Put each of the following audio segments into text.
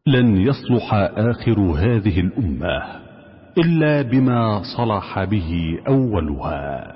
لن يصلح آخر هذه الأمة إلا بما صلح به أولها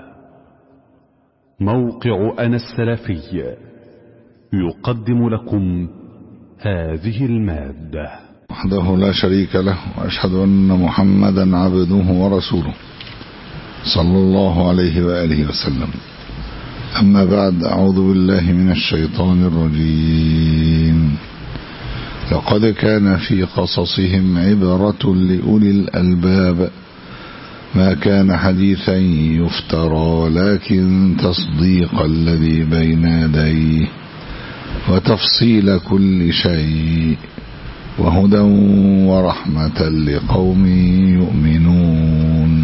موقع أنا السلفي يقدم لكم هذه المادة وحده لا شريك له وأشهد أن محمدا عبده ورسوله صلى الله عليه وآله وسلم أما بعد أعوذ بالله من الشيطان الرجيم لقد كان في قصصهم عبرة لأولي الألباب ما كان حديثا يفترى لكن تصديق الذي بين يديه وتفصيل كل شيء وهدى ورحمة لقوم يؤمنون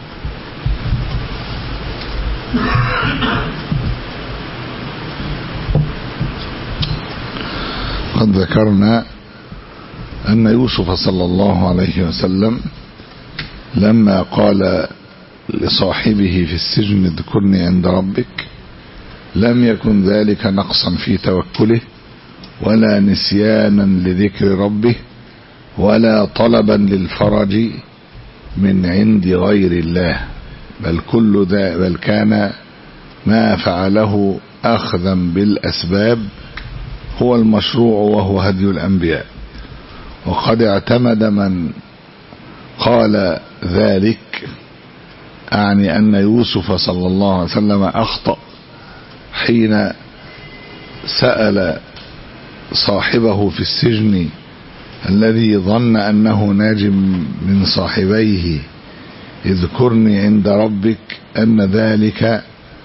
قد ذكرنا أن يوسف صلى الله عليه وسلم لما قال لصاحبه في السجن اذكرني عند ربك لم يكن ذلك نقصا في توكله ولا نسيانا لذكر ربه ولا طلبا للفرج من عند غير الله بل كل ذا بل كان ما فعله أخذا بالأسباب هو المشروع وهو هدي الأنبياء وقد اعتمد من قال ذلك أعني أن يوسف صلى الله عليه وسلم أخطأ حين سأل صاحبه في السجن الذي ظن أنه ناج من صاحبيه اذكرني عند ربك أن ذلك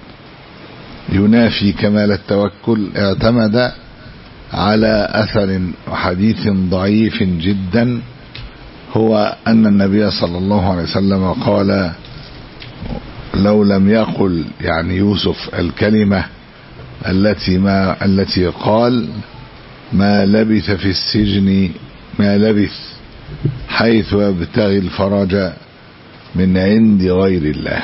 ينافي كمال التوكل اعتمد على أثر وحديث ضعيف جدا هو أن النبي صلى الله عليه وسلم قال لو لم يقل يعني يوسف الكلمة التي ما التي قال ما لبث في السجن ما لبث حيث يبتغي الفرج من عند غير الله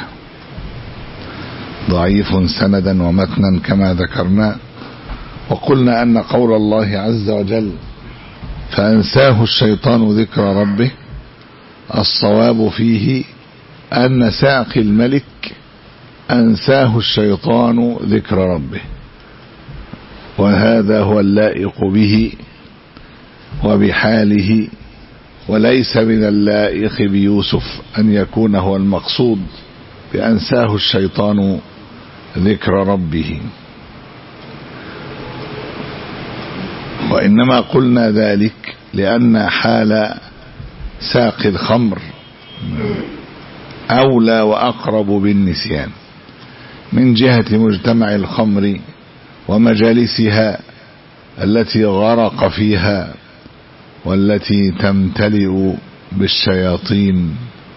ضعيف سندا ومتنا كما ذكرنا وقلنا أن قول الله عز وجل فأنساه الشيطان ذكر ربه الصواب فيه أن ساقي الملك أنساه الشيطان ذكر ربه وهذا هو اللائق به وبحاله وليس من اللائق بيوسف أن يكون هو المقصود بأنساه الشيطان ذكر ربه وإنما قلنا ذلك لأن حال ساق الخمر أولى وأقرب بالنسيان من جهة مجتمع الخمر ومجالسها التي غرق فيها والتي تمتلئ بالشياطين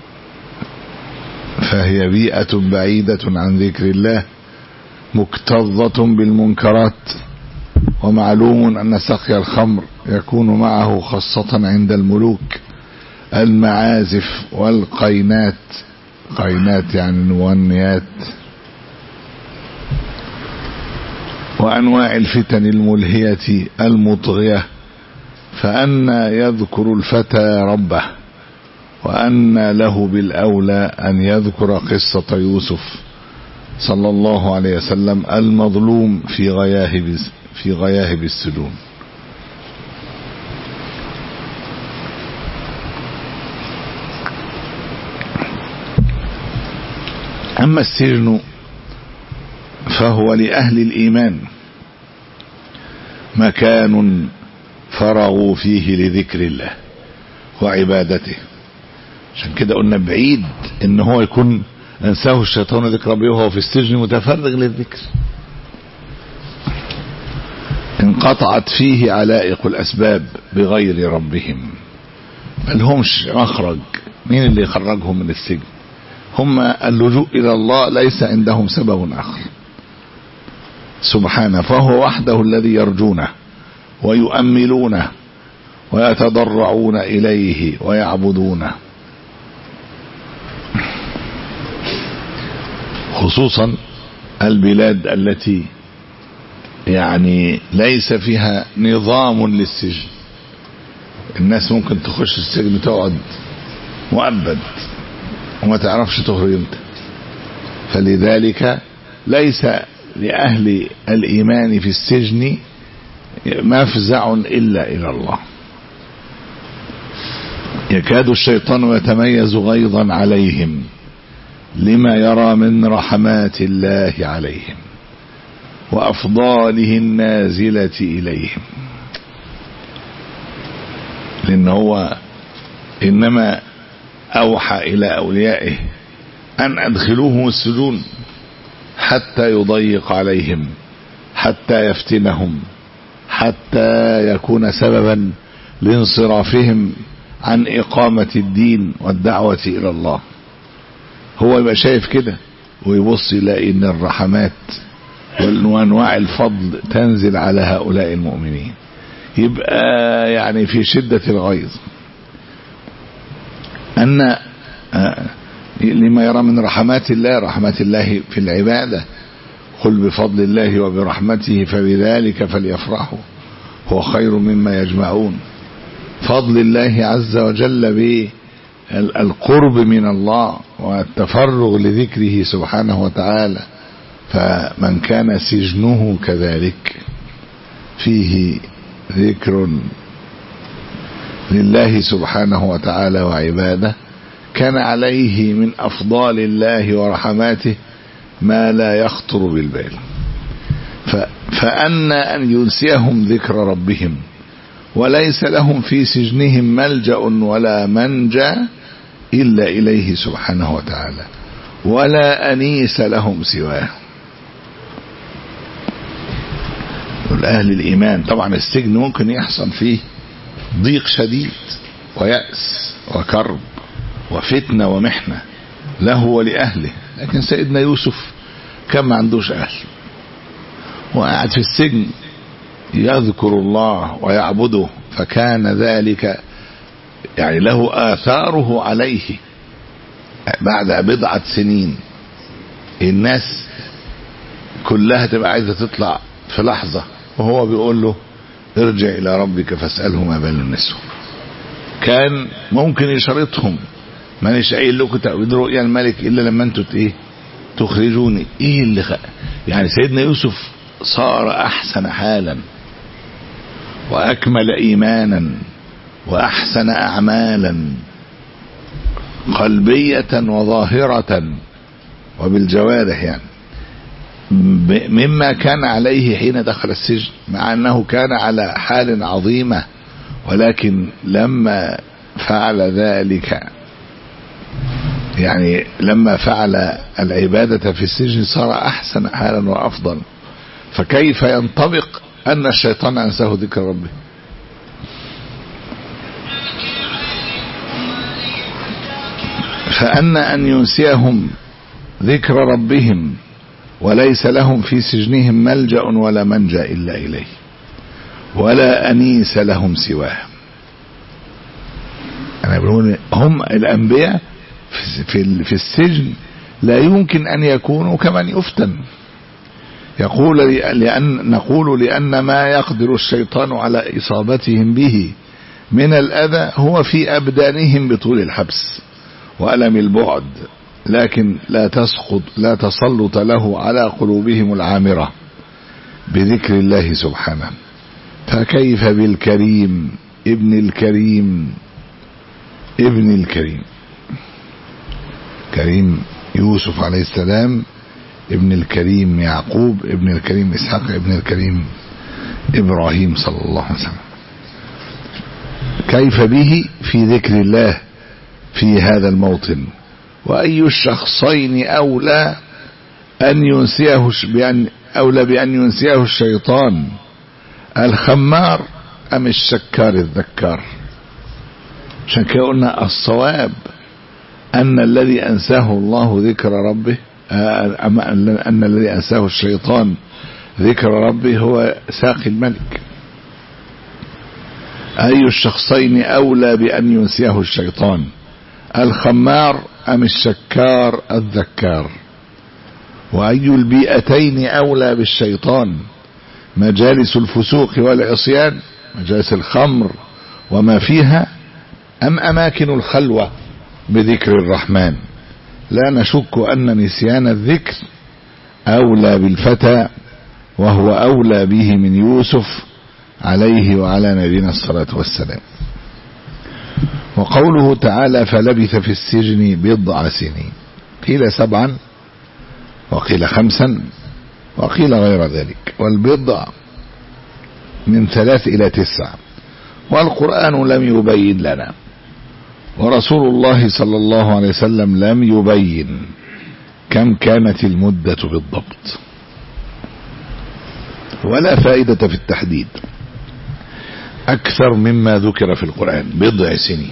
فهي بيئة بعيدة عن ذكر الله مكتظة بالمنكرات ومعلوم أن سقي الخمر يكون معه خاصة عند الملوك المعازف والقينات قينات يعني نوانيات وأنواع الفتن الملهية المطغية فأن يذكر الفتى ربه وأن له بالأولى أن يذكر قصة يوسف صلى الله عليه وسلم المظلوم في غياهب في غياهب السجون أما السجن فهو لأهل الإيمان مكان فرغوا فيه لذكر الله وعبادته عشان كده قلنا بعيد ان هو يكون انساه الشيطان ذكر ربه وهو في السجن متفرغ للذكر انقطعت فيه علائق الاسباب بغير ربهم بل همش مخرج مين اللي يخرجهم من السجن هم اللجوء الى الله ليس عندهم سبب اخر سبحانه فهو وحده الذي يرجونه ويؤملونه ويتضرعون اليه ويعبدونه خصوصا البلاد التي يعني ليس فيها نظام للسجن الناس ممكن تخش السجن تقعد مؤبد وما تعرفش تخرج امتى فلذلك ليس لأهل الإيمان في السجن مفزع إلا إلى الله يكاد الشيطان يتميز غيظا عليهم لما يرى من رحمات الله عليهم وأفضاله النازلة إليهم لأن هو إنما أوحى إلى أوليائه أن أدخلوهم السجون حتى يضيق عليهم حتى يفتنهم حتى يكون سببا لانصرافهم عن إقامة الدين والدعوة إلى الله هو يبقى شايف كده ويبص يلاقي ان الرحمات وانواع الفضل تنزل على هؤلاء المؤمنين يبقى يعني في شدة الغيظ ان لما يرى من رحمات الله رحمات الله في العبادة قل بفضل الله وبرحمته فبذلك فليفرحوا هو خير مما يجمعون فضل الله عز وجل بالقرب من الله والتفرغ لذكره سبحانه وتعالى فمن كان سجنه كذلك فيه ذكر لله سبحانه وتعالى وعباده كان عليه من أفضال الله ورحماته ما لا يخطر بالبال فأن أن ينسيهم ذكر ربهم وليس لهم في سجنهم ملجأ ولا منجا إلا إليه سبحانه وتعالى ولا أنيس لهم سواه أهل الإيمان طبعا السجن ممكن يحصل فيه ضيق شديد ويأس وكرب وفتنة ومحنة له ولأهله لكن سيدنا يوسف كان ما عندوش أهل وقاعد في السجن يذكر الله ويعبده فكان ذلك يعني له آثاره عليه بعد بضعة سنين الناس كلها تبقى عايزة تطلع في لحظة وهو بيقول له ارجع إلى ربك فاسأله ما بال النسوة كان ممكن يشرطهم مانيش قايل لكم تأويل رؤيا الملك إلا لما انتوا ايه تخرجوني ايه اللي خ... يعني سيدنا يوسف صار أحسن حالا وأكمل إيمانا وأحسن أعمالا قلبية وظاهرة وبالجوارح يعني مما كان عليه حين دخل السجن مع أنه كان على حال عظيمة ولكن لما فعل ذلك يعني لما فعل العبادة في السجن صار أحسن حالا وأفضل فكيف ينطبق أن الشيطان أنساه ذكر ربه فأن أن ينسيهم ذكر ربهم وليس لهم في سجنهم ملجأ ولا منجا إلا إليه ولا أنيس لهم سواه أنا بقول هم الأنبياء في في السجن لا يمكن أن يكونوا كمن يفتن يقول لأن نقول لأن ما يقدر الشيطان على إصابتهم به من الأذى هو في أبدانهم بطول الحبس وألم البعد لكن لا تسقط لا تسلط له على قلوبهم العامرة بذكر الله سبحانه فكيف بالكريم ابن الكريم ابن الكريم كريم يوسف عليه السلام ابن الكريم يعقوب ابن الكريم إسحاق ابن الكريم إبراهيم صلى الله عليه وسلم كيف به في ذكر الله في هذا الموطن وأي الشخصين أولى أن ينسيه بأن أولى بأن ينسيه الشيطان الخمار أم الشكار الذكار عشان كده قلنا الصواب أن الذي أنساه الله ذكر ربه أما أن الذي أنساه الشيطان ذكر ربه هو ساقي الملك أي الشخصين أولى بأن ينسيه الشيطان الخمار أم الشكار الذكار وأي البيئتين أولى بالشيطان مجالس الفسوق والعصيان مجالس الخمر وما فيها أم أماكن الخلوة بذكر الرحمن لا نشك أن نسيان الذكر أولى بالفتى وهو أولى به من يوسف عليه وعلى نبينا الصلاة والسلام وقوله تعالى فلبث في السجن بضع سنين قيل سبعا وقيل خمسا وقيل غير ذلك والبضع من ثلاث إلى تسع والقرآن لم يبين لنا ورسول الله صلى الله عليه وسلم لم يبين كم كانت المدة بالضبط ولا فائدة في التحديد أكثر مما ذكر في القرآن بضع سنين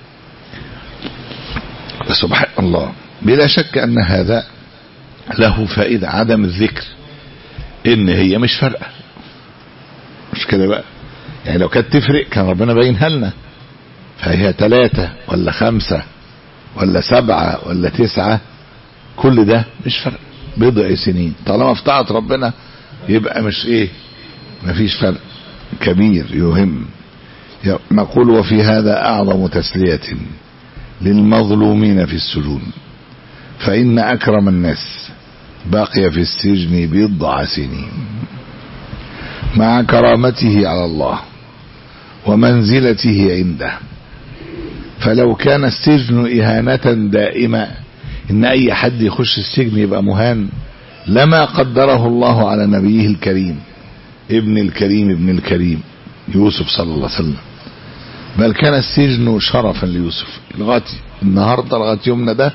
سبحان الله بلا شك أن هذا له فائدة عدم الذكر إن هي مش فارقة مش كده بقى يعني لو كانت تفرق كان ربنا بينها لنا فهي ثلاثة ولا خمسة ولا سبعة ولا تسعة كل ده مش فرق بضع سنين طالما في طاعة ربنا يبقى مش ايه مفيش فرق كبير يهم نقول وفي هذا أعظم تسلية للمظلومين في السجون فإن أكرم الناس بقي في السجن بضع سنين مع كرامته على الله ومنزلته عنده فلو كان السجن إهانة دائمة إن أي حد يخش السجن يبقى مهان لما قدره الله على نبيه الكريم ابن الكريم ابن الكريم يوسف صلى الله عليه وسلم بل كان السجن شرفا ليوسف لغايه النهارده لغايه يومنا ده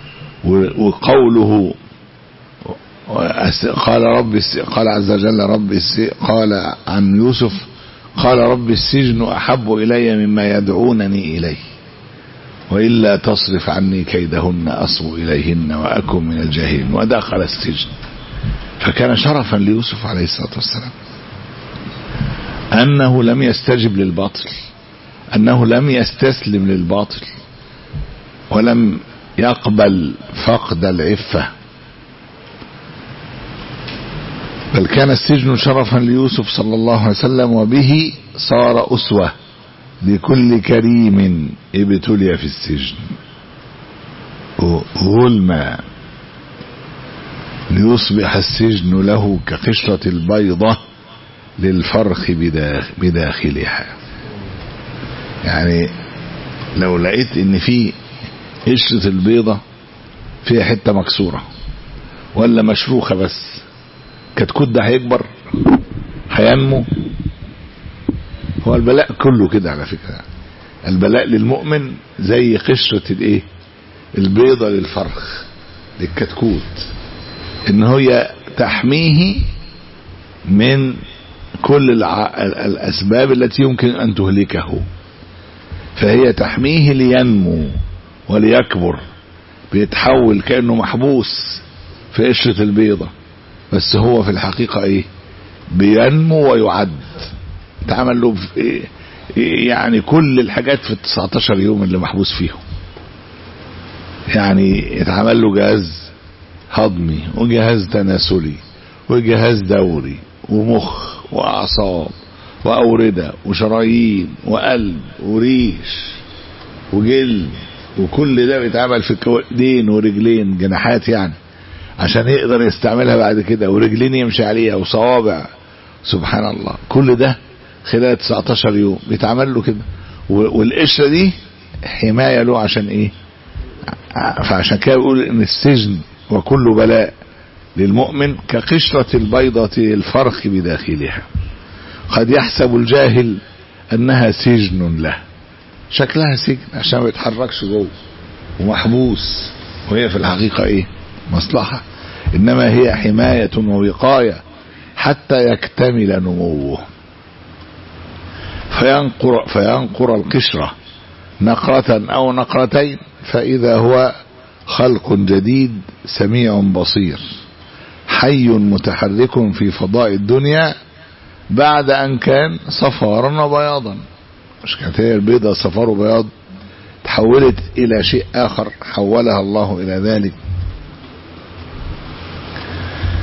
وقوله قال رب قال عز وجل رب قال عن يوسف قال رب السجن احب الي مما يدعونني اليه والا تصرف عني كيدهن اصب اليهن واكن من الجاهلين ودخل السجن فكان شرفا ليوسف عليه الصلاه والسلام انه لم يستجب للباطل انه لم يستسلم للباطل ولم يقبل فقد العفه بل كان السجن شرفا ليوسف صلى الله عليه وسلم وبه صار اسوه لكل كريم ابتلي في السجن غلما ليصبح السجن له كقشرة البيضة للفرخ بداخلها يعني لو لقيت ان في قشرة البيضة فيها حتة مكسورة ولا مشروخة بس كتكوت ده هيكبر هينمو هو البلاء كله كده على فكرة البلاء للمؤمن زي قشرة الايه البيضة للفرخ للكتكوت ان هي تحميه من كل الع... الاسباب التي يمكن ان تهلكه فهي تحميه لينمو وليكبر بيتحول كانه محبوس في قشرة البيضة بس هو في الحقيقة ايه بينمو ويعد اتعمل له إيه يعني كل الحاجات في ال 19 يوم اللي محبوس فيهم يعني اتعمل له جهاز هضمي وجهاز تناسلي وجهاز دوري ومخ واعصاب واورده وشرايين وقلب وريش وجلد وكل ده بيتعمل في ايدين ورجلين جناحات يعني عشان يقدر يستعملها بعد كده ورجلين يمشي عليها وصوابع سبحان الله كل ده خلال 19 يوم بيتعمل له كده والقشره دي حمايه له عشان ايه فعشان كده بيقول ان السجن وكل بلاء للمؤمن كقشرة البيضة الفرخ بداخلها قد يحسب الجاهل انها سجن له شكلها سجن عشان ما يتحركش جوه ومحبوس وهي في الحقيقة ايه مصلحة انما هي حماية ووقاية حتى يكتمل نموه فينقر, فينقر القشرة نقرة او نقرتين فاذا هو خلق جديد سميع بصير حي متحرك في فضاء الدنيا بعد ان كان صفارا وبياضا مش كانت هي البيضة صفار وبياض تحولت الى شيء اخر حولها الله الى ذلك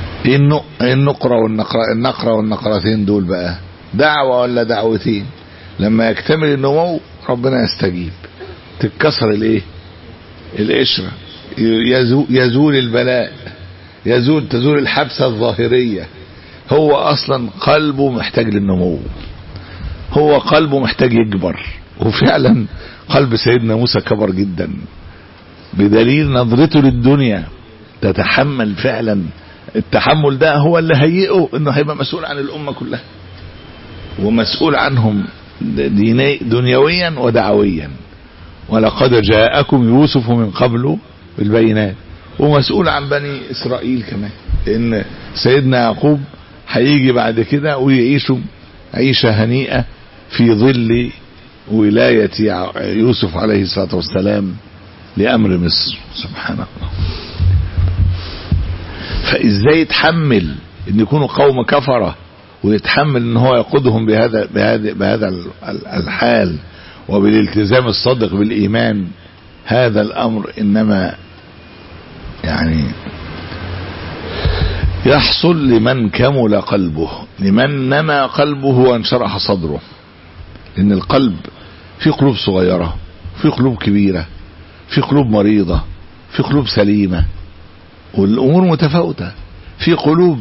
النقرة والنقرة النقرة والنقرتين دول بقى دعوة ولا دعوتين لما يكتمل النمو ربنا يستجيب تتكسر الايه القشرة يزول, يزول البلاء يزول تزول الحبسة الظاهرية هو اصلا قلبه محتاج للنمو هو قلبه محتاج يكبر وفعلا قلب سيدنا موسى كبر جدا بدليل نظرته للدنيا تتحمل فعلا التحمل ده هو اللي هيئه انه هيبقى مسؤول عن الامه كلها ومسؤول عنهم ديني دنيويا ودعويا ولقد جاءكم يوسف من قبل بالبينات ومسؤول عن بني اسرائيل كمان لان سيدنا يعقوب هيجي بعد كده ويعيشوا عيشه هنيئه في ظل ولايه يوسف عليه الصلاه والسلام لامر مصر سبحان الله فازاي يتحمل ان يكونوا قوم كفره ويتحمل ان هو يقودهم بهذا بهذا بهذا الحال وبالالتزام الصادق بالايمان هذا الامر انما يعني يحصل لمن كمل قلبه لمن نما قلبه وانشرح صدره ان القلب في قلوب صغيره في قلوب كبيره في قلوب مريضه في قلوب سليمه والامور متفاوته في قلوب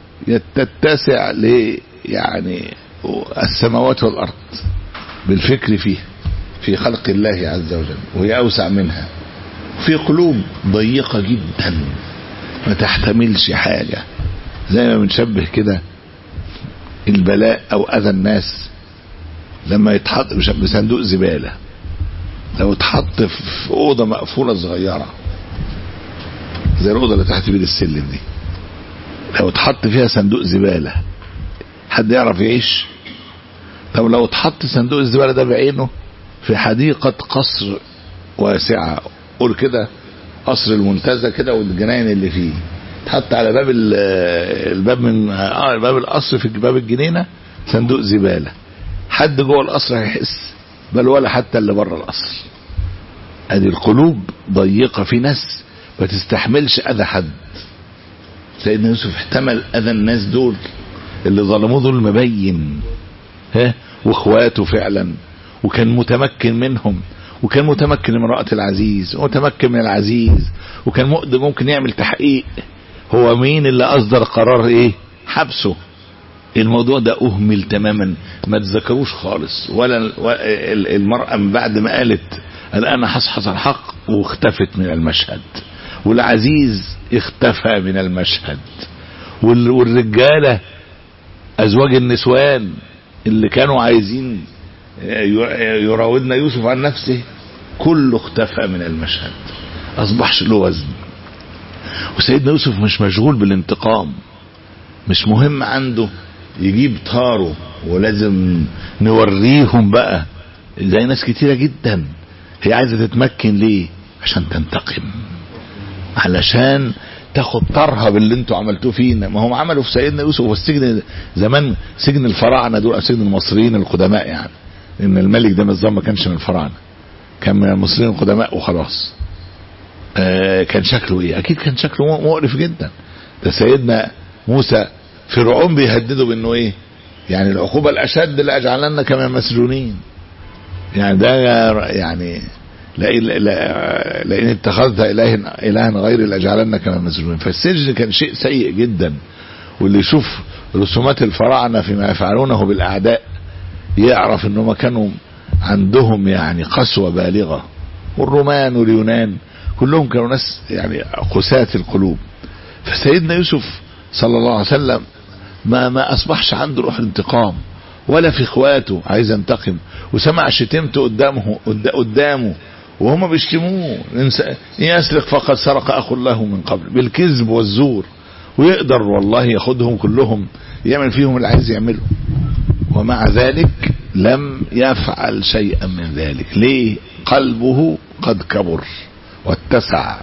تتسع ل يعني السماوات والارض بالفكر فيه في خلق الله عز وجل وهي اوسع منها في قلوب ضيقه جدا ما تحتملش حاجه زي ما بنشبه كده البلاء او اذى الناس لما يتحط بصندوق زباله لو اتحط في اوضه مقفوله صغيره زي الاوضه اللي تحت بيد السلم دي لو اتحط فيها صندوق زباله حد يعرف يعيش طب لو اتحط صندوق الزباله ده بعينه في حديقه قصر واسعه قول كده قصر المنتزه كده والجناين اللي فيه اتحط على باب الباب من اه باب القصر في باب الجنينه صندوق زباله حد جوه القصر هيحس بل ولا حتى اللي بره القصر ادي القلوب ضيقه في ناس ما تستحملش اذى حد سيدنا يوسف احتمل اذى الناس دول اللي ظلموه دول مبين ها واخواته فعلا وكان متمكن منهم وكان متمكن من امرأة العزيز ومتمكن من العزيز وكان ممكن يعمل تحقيق هو مين اللي اصدر قرار ايه حبسه الموضوع ده اهمل تماما ما تذكروش خالص ولا المرأة من بعد ما قالت الان هصحص الحق واختفت من المشهد والعزيز اختفى من المشهد والرجالة ازواج النسوان اللي كانوا عايزين يراودن يوسف عن نفسه كله اختفى من المشهد اصبحش له وزن وسيدنا يوسف مش مشغول بالانتقام مش مهم عنده يجيب طاره ولازم نوريهم بقى زي ناس كتيرة جدا هي عايزة تتمكن ليه عشان تنتقم علشان تاخد طارها باللي انتوا عملتوه فينا ما هم عملوا في سيدنا يوسف والسجن زمان سجن الفراعنه دول سجن المصريين القدماء يعني ان الملك ده نظام ما كانش من الفراعنه كان من المصريين القدماء وخلاص آه كان شكله ايه اكيد كان شكله مقرف جدا ده سيدنا موسى فرعون بيهدده بانه ايه يعني العقوبه الاشد لاجعلنك من المسجونين يعني ده يعني لئن لئن اتخذت اله الها غيري لاجعلنك من المسجونين فالسجن كان شيء سيء جدا واللي يشوف رسومات الفراعنه فيما يفعلونه بالاعداء يعرف انهم كانوا عندهم يعني قسوه بالغه والرومان واليونان كلهم كانوا ناس يعني قساة القلوب فسيدنا يوسف صلى الله عليه وسلم ما ما اصبحش عنده روح الانتقام ولا في اخواته عايز ينتقم وسمع شتمته قدامه قدامه وهم بيشتموه ان يسرق فقد سرق اخ له من قبل بالكذب والزور ويقدر والله ياخدهم كلهم يعمل فيهم اللي عايز يعمله ومع ذلك لم يفعل شيئا من ذلك ليه قلبه قد كبر واتسع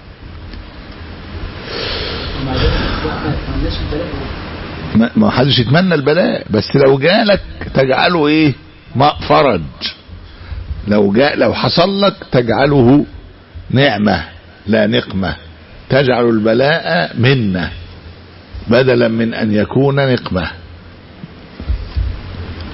ما حدش يتمنى البلاء بس لو جالك تجعله ايه فرج لو جاء لو حصل لك تجعله نعمة لا نقمة تجعل البلاء منة بدلا من ان يكون نقمة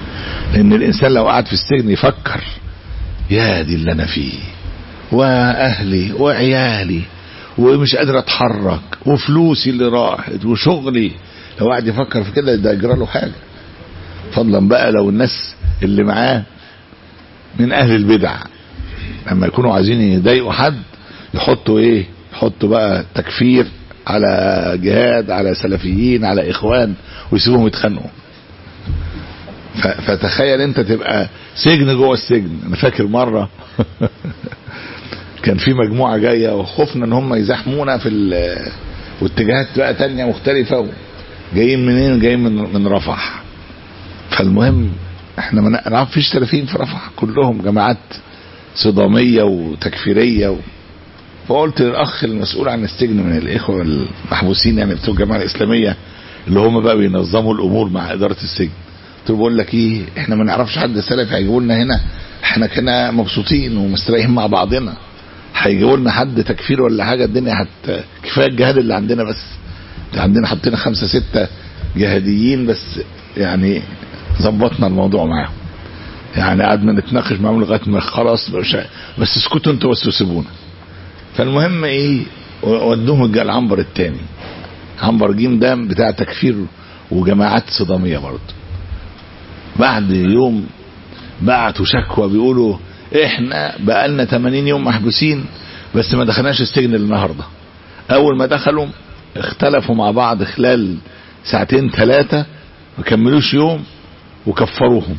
لان الانسان لو قعد في السجن يفكر يا دي اللي انا فيه واهلي وعيالي ومش قادر اتحرك وفلوسي اللي راحت وشغلي لو قعد يفكر في كده ده يجرى له حاجه فضلا بقى لو الناس اللي معاه من اهل البدع لما يكونوا عايزين يضايقوا حد يحطوا ايه يحطوا بقى تكفير على جهاد على سلفيين على اخوان ويسيبوهم يتخانقوا ف- فتخيل انت تبقى سجن جوه السجن انا فاكر مره كان في مجموعه جايه وخفنا ان هم يزاحمونا في ال- واتجاهات بقى تانية مختلفه جايين منين جايين من من رفح فالمهم احنا ما نعرف فيش سلفيين في رفح كلهم جماعات صداميه وتكفيريه و... فقلت للاخ المسؤول عن السجن من الاخوه المحبوسين يعني بتوع الجماعه الاسلاميه اللي هم بقى بينظموا الامور مع اداره السجن قلت له بقول لك ايه احنا ما نعرفش حد سلفي هيجيبوا لنا هنا احنا كنا مبسوطين ومستريحين مع بعضنا هيجيبوا لنا حد تكفير ولا حاجه الدنيا هت كفايه الجهاد اللي عندنا بس ده عندنا حطينا خمسه سته جهاديين بس يعني ظبطنا الموضوع معاهم يعني قعدنا نتناقش معاهم لغايه ما خلاص مش بس اسكتوا انتوا بس وسيبونا فالمهم ايه ودوهم الج- العنبر الثاني عنبر جيم ده بتاع تكفير وجماعات صداميه برضه بعد يوم بعتوا شكوى بيقولوا احنا بقالنا 80 يوم محبوسين بس ما دخلناش السجن النهارده اول ما دخلوا اختلفوا مع بعض خلال ساعتين ثلاثه ما كملوش يوم وكفروهم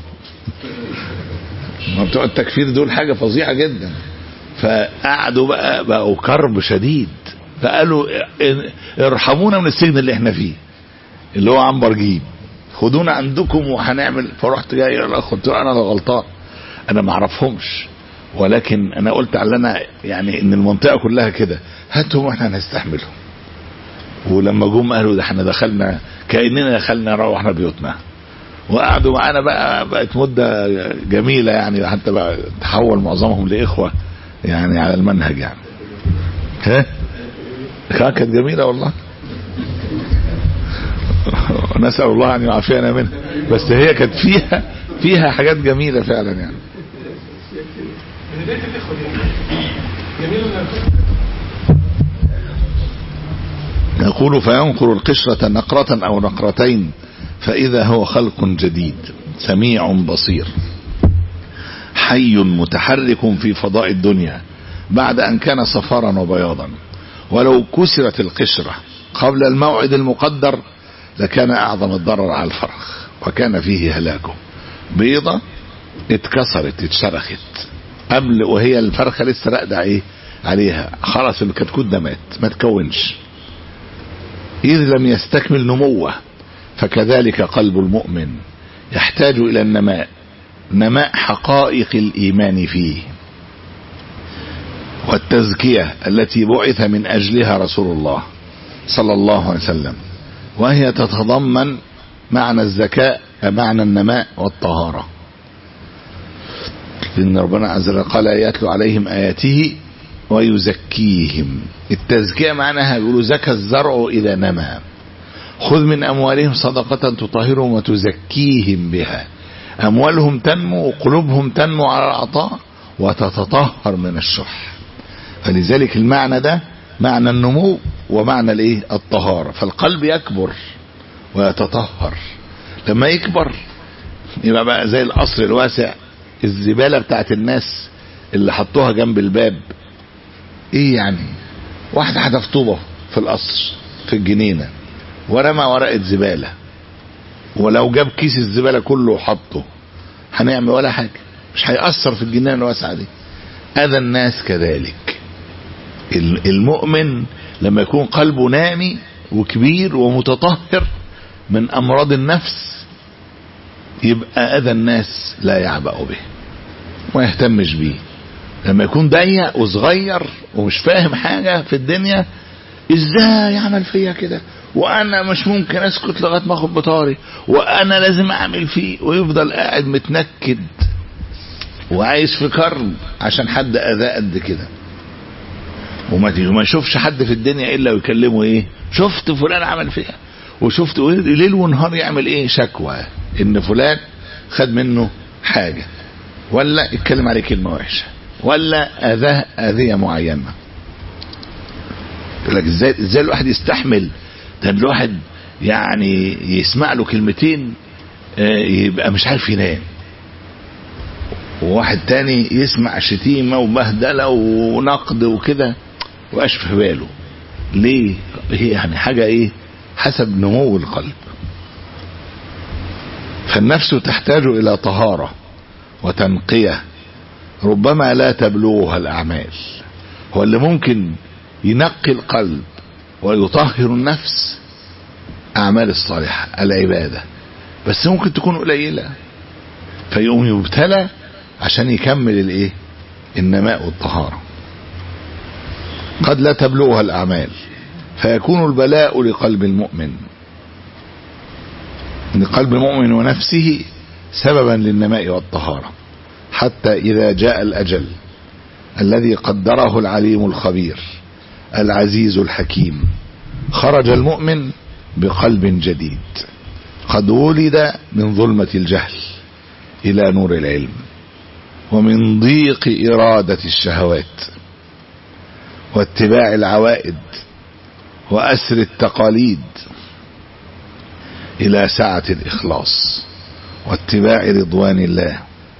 ما بتوع التكفير دول حاجه فظيعه جدا فقعدوا بقى بقوا كرب شديد فقالوا اه- ارحمونا من السجن اللي احنا فيه اللي هو عنبر جيب خدونا عندكم وهنعمل فرحت جاي للاخ قلت له انا اللي غلطان انا ما اعرفهمش ولكن انا قلت على انا يعني ان المنطقه كلها كده هاتهم واحنا هنستحملهم ولما جم قالوا ده احنا دخلنا كاننا دخلنا روحنا بيوتنا وقعدوا معانا بقى بقت مده جميله يعني حتى بقى تحول معظمهم لاخوه يعني على المنهج يعني ها ها كانت جميله والله نسال الله ان يعافينا منها بس هي كانت فيها فيها حاجات جميله فعلا يعني من بدايه الاخوه دي جميل ان يقول فينقر القشرة نقرة أو نقرتين فإذا هو خلق جديد سميع بصير حي متحرك في فضاء الدنيا بعد أن كان صفارا وبياضا ولو كسرت القشرة قبل الموعد المقدر لكان أعظم الضرر على الفرخ وكان فيه هلاكه بيضة اتكسرت اتشرخت قبل وهي الفرخة لسه راقدة ايه عليها خلاص الكتكوت ده مات ما تكونش إذ لم يستكمل نموه فكذلك قلب المؤمن يحتاج إلى النماء نماء حقائق الإيمان فيه والتزكية التي بعث من أجلها رسول الله صلى الله عليه وسلم وهي تتضمن معنى الزكاة معنى النماء والطهارة لأن ربنا عز وجل قال يتلو عليهم آياته ويزكيهم التزكية معناها يقولوا زكى الزرع إذا نمى خذ من أموالهم صدقة تطهرهم وتزكيهم بها أموالهم تنمو وقلوبهم تنمو على العطاء وتتطهر من الشح فلذلك المعنى ده معنى النمو ومعنى الايه الطهارة فالقلب يكبر ويتطهر لما يكبر يبقى بقى زي القصر الواسع الزبالة بتاعت الناس اللي حطوها جنب الباب ايه يعني واحد حدف طوبة في القصر في الجنينة ورمى ورقة زبالة ولو جاب كيس الزبالة كله وحطه هنعمل ولا حاجة مش هيأثر في الجنينة الواسعة دي أذى الناس كذلك المؤمن لما يكون قلبه نامي وكبير ومتطهر من أمراض النفس يبقى أذى الناس لا يعبأ به وما يهتمش بيه لما يكون ضيق وصغير ومش فاهم حاجة في الدنيا ازاي يعمل فيا كده وانا مش ممكن اسكت لغايه ما اخد بطاري وانا لازم اعمل فيه ويفضل قاعد متنكد وعايش في كرب عشان حد اذاه قد كده وما ما يشوفش حد في الدنيا الا ويكلمه ايه شفت فلان عمل فيها وشفت ليل ونهار يعمل ايه شكوى ان فلان خد منه حاجة ولا اتكلم عليه كلمة وحشة ولا أذاه أذية معينة يقول لك ازاي ازاي الواحد يستحمل ده الواحد يعني يسمع له كلمتين آه، يبقى مش عارف ينام وواحد تاني يسمع شتيمة وبهدلة ونقد وكده وقاش في باله ليه هي يعني حاجة ايه حسب نمو القلب فالنفس تحتاج الى طهارة وتنقية ربما لا تبلغها الاعمال هو اللي ممكن ينقي القلب ويطهر النفس اعمال الصالحة العبادة بس ممكن تكون قليلة فيقوم يبتلى عشان يكمل الايه النماء والطهارة قد لا تبلغها الاعمال فيكون البلاء لقلب المؤمن لقلب المؤمن ونفسه سببا للنماء والطهارة حتى إذا جاء الأجل الذي قدره العليم الخبير العزيز الحكيم خرج المؤمن بقلب جديد قد ولد من ظلمة الجهل إلى نور العلم ومن ضيق إرادة الشهوات واتباع العوائد وأسر التقاليد إلى سعة الإخلاص واتباع رضوان الله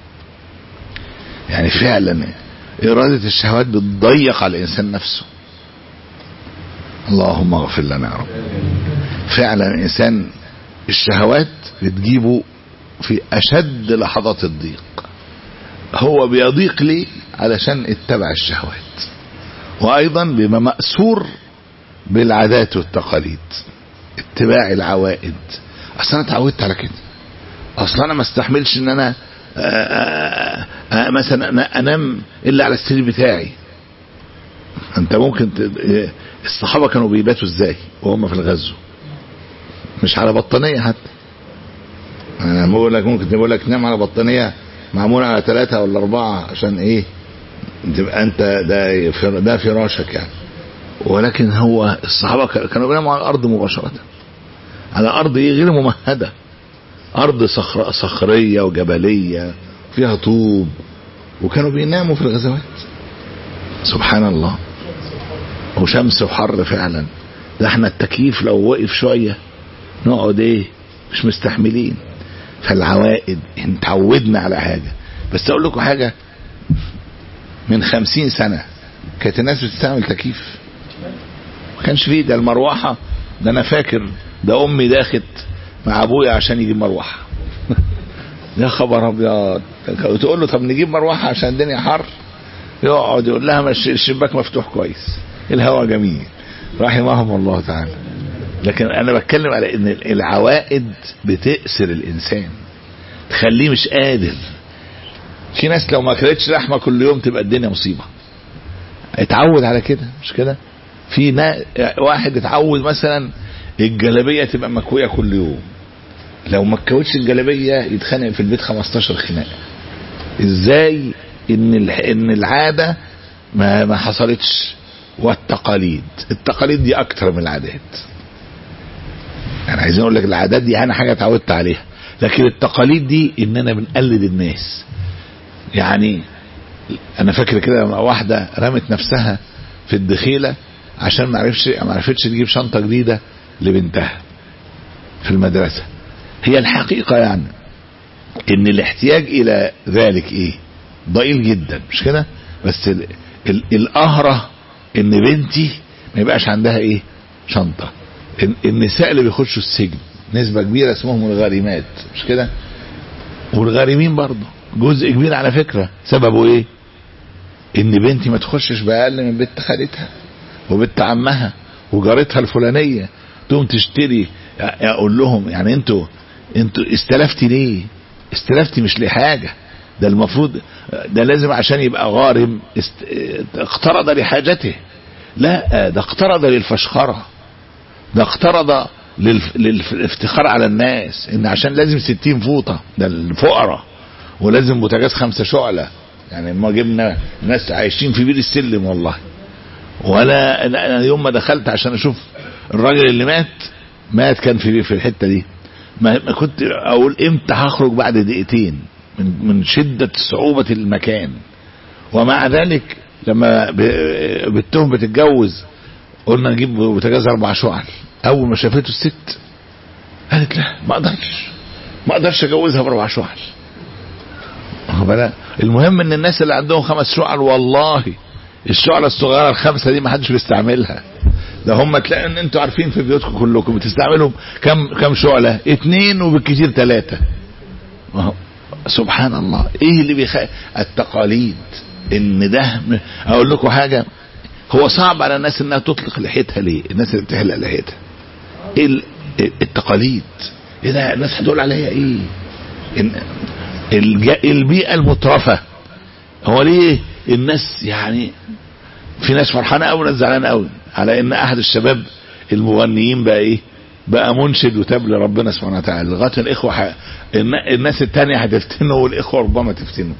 يعني فعلا إرادة الشهوات بتضيق على الإنسان نفسه اللهم اغفر لنا يا رب فعلا الإنسان الشهوات بتجيبه في أشد لحظات الضيق هو بيضيق ليه علشان اتبع الشهوات وأيضا بما مأسور بالعادات والتقاليد اتباع العوائد اصل انا اتعودت على كده اصل انا ما استحملش ان انا آآ آآ مثلا أنا انام الا على السرير بتاعي انت ممكن ت... الصحابه كانوا بيباتوا ازاي وهم في الغزو مش على بطانيه حتى انا بقول لك ممكن بقول لك نام على بطانيه معموله على ثلاثه ولا اربعه عشان ايه تبقى انت ده فر... ده فراشك يعني ولكن هو الصحابه كانوا بيناموا على الارض مباشره على ارض ايه غير ممهده ارض صخر صخريه وجبليه فيها طوب وكانوا بيناموا في الغزوات سبحان الله وشمس وحر فعلا ده احنا التكييف لو وقف شويه نقعد ايه مش مستحملين فالعوائد ان تعودنا على حاجه بس اقول لكم حاجه من خمسين سنه كانت الناس بتستعمل تكييف ما كانش فيه ده المروحه ده انا فاكر ده امي داخت مع ابويا عشان يجيب مروحه يا خبر ابيض تقول له طب نجيب مروحه عشان الدنيا حر يقعد يقول لها مش الشباك مفتوح كويس الهواء جميل رحمهم الله تعالى لكن انا بتكلم على ان العوائد بتأسر الانسان تخليه مش قادر في ناس لو ما اكلتش لحمه كل يوم تبقى الدنيا مصيبه اتعود على كده مش كده في نا... واحد اتعود مثلا الجلابيه تبقى مكويه كل يوم لو ما اتكوتش الجلابيه يتخانق في البيت 15 خناقه ازاي ان ال... ان العاده ما ما حصلتش والتقاليد التقاليد دي اكتر من العادات انا عايزين اقول لك العادات دي انا حاجه اتعودت عليها لكن التقاليد دي اننا بنقلد الناس يعني انا فاكر كده واحده رمت نفسها في الدخيله عشان ما عرفش ما عرفتش تجيب شنطه جديده لبنتها في المدرسه هي الحقيقه يعني ان الاحتياج الى ذلك ايه ضئيل جدا مش كده بس ال ال القهره ان بنتي ما يبقاش عندها ايه شنطه النساء اللي بيخشوا السجن نسبة كبيرة اسمهم الغارمات مش كده والغارمين برضه جزء كبير على فكرة سببه ايه ان بنتي ما تخشش بأقل من بنت خالتها وبنت عمها وجارتها الفلانية تقوم تشتري اقول لهم يعني انتوا انتوا استلفتي ليه استلفتي مش لحاجة ده المفروض ده لازم عشان يبقى غارم است... اقترض لحاجته لا ده اقترض للفشخره ده اقترض للف... للافتخار على الناس ان عشان لازم ستين فوطة ده الفقراء ولازم بوتاجاز خمسة شعلة يعني ما جبنا ناس عايشين في بير السلم والله ولا انا يوم ما دخلت عشان اشوف الراجل اللي مات مات كان في في الحته دي ما, ما كنت اقول امتى هخرج بعد دقيقتين من, من شدة صعوبة المكان ومع ذلك لما ب- بنتهم بتتجوز قلنا نجيب بوتاجاز اربع شعل اول ما شافته الست قالت لا ما اقدرش ما اقدرش اجوزها باربع شعل واخد بالك؟ المهم ان الناس اللي عندهم خمس شعل والله الشعلة الصغيرة الخمسة دي ما حدش بيستعملها ده هم تلاقي ان انتوا عارفين في بيوتكم كلكم بتستعملوا كم كم شعلة اتنين وبالكثير ثلاثة سبحان الله ايه اللي بيخ التقاليد ان ده م- اقول لكم حاجة هو صعب على الناس انها تطلق لحيتها ليه الناس اللي بتحلق لحيتها ايه ال- التقاليد ايه ده الناس هتقول عليها ايه إن الج- البيئة المترفة هو ليه الناس يعني في ناس فرحانة قوي وناس زعلانة قوي على ان احد الشباب المغنيين بقى ايه بقى منشد وتاب لربنا سبحانه وتعالى لغايه الاخوه ح... الن- الناس التانية هتفتنه والاخوه ربما تفتنه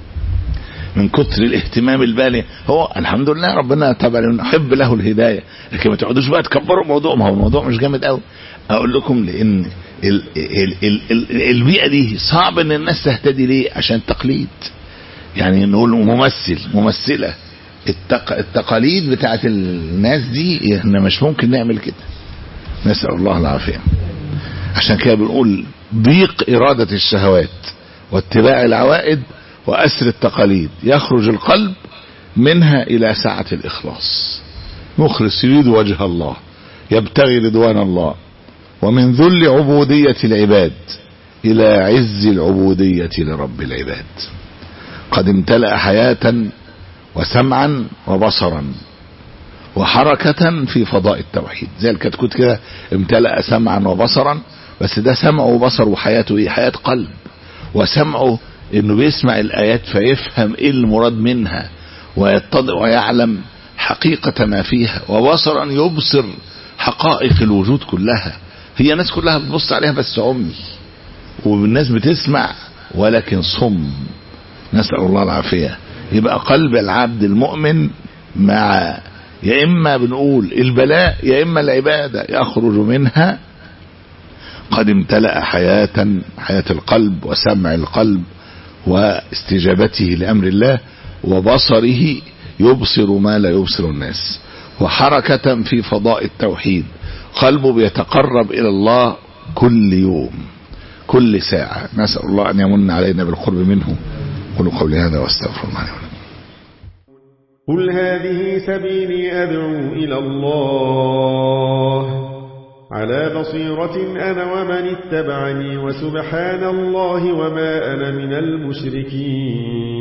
من كتر الاهتمام البالي هو الحمد لله ربنا تبع نحب له الهدايه لكن ما تقعدوش بقى تكبروا الموضوع ما هو الموضوع مش جامد قوي اقول لكم لان ال ال ال ال البيئه دي صعب ان الناس تهتدي ليه عشان تقليد يعني نقول ممثل ممثله التق... التقاليد بتاعت الناس دي احنا مش ممكن نعمل كده نسأل الله العافية عشان كده بنقول ضيق إرادة الشهوات واتباع العوائد وأسر التقاليد يخرج القلب منها إلى سعة الإخلاص مخلص يريد وجه الله يبتغي رضوان الله ومن ذل عبودية العباد إلى عز العبودية لرب العباد قد امتلأ حياة وسمعا وبصرا وحركة في فضاء التوحيد زي الكتكوت كده امتلأ سمعا وبصرا بس ده سمعه وبصره وحياته ايه حياة قلب وسمعه انه بيسمع الايات فيفهم ايه المراد منها ويتضع ويعلم حقيقة ما فيها وبصرا يبصر حقائق الوجود كلها هي الناس كلها بتبص عليها بس عمي والناس بتسمع ولكن صم نسأل الله العافية يبقى قلب العبد المؤمن مع يا إما بنقول البلاء يا إما العبادة يخرج منها قد امتلأ حياة حياة القلب وسمع القلب واستجابته لأمر الله وبصره يبصر ما لا يبصر الناس وحركة في فضاء التوحيد قلبه بيتقرب إلى الله كل يوم كل ساعة نسأل الله أن يمن علينا بالقرب منه قولوا قولي هذا واستغفر الله لي ولكم قل هذه سبيلي أدعو إلى الله على بصيرة أنا ومن اتبعني وسبحان الله وما أنا من المشركين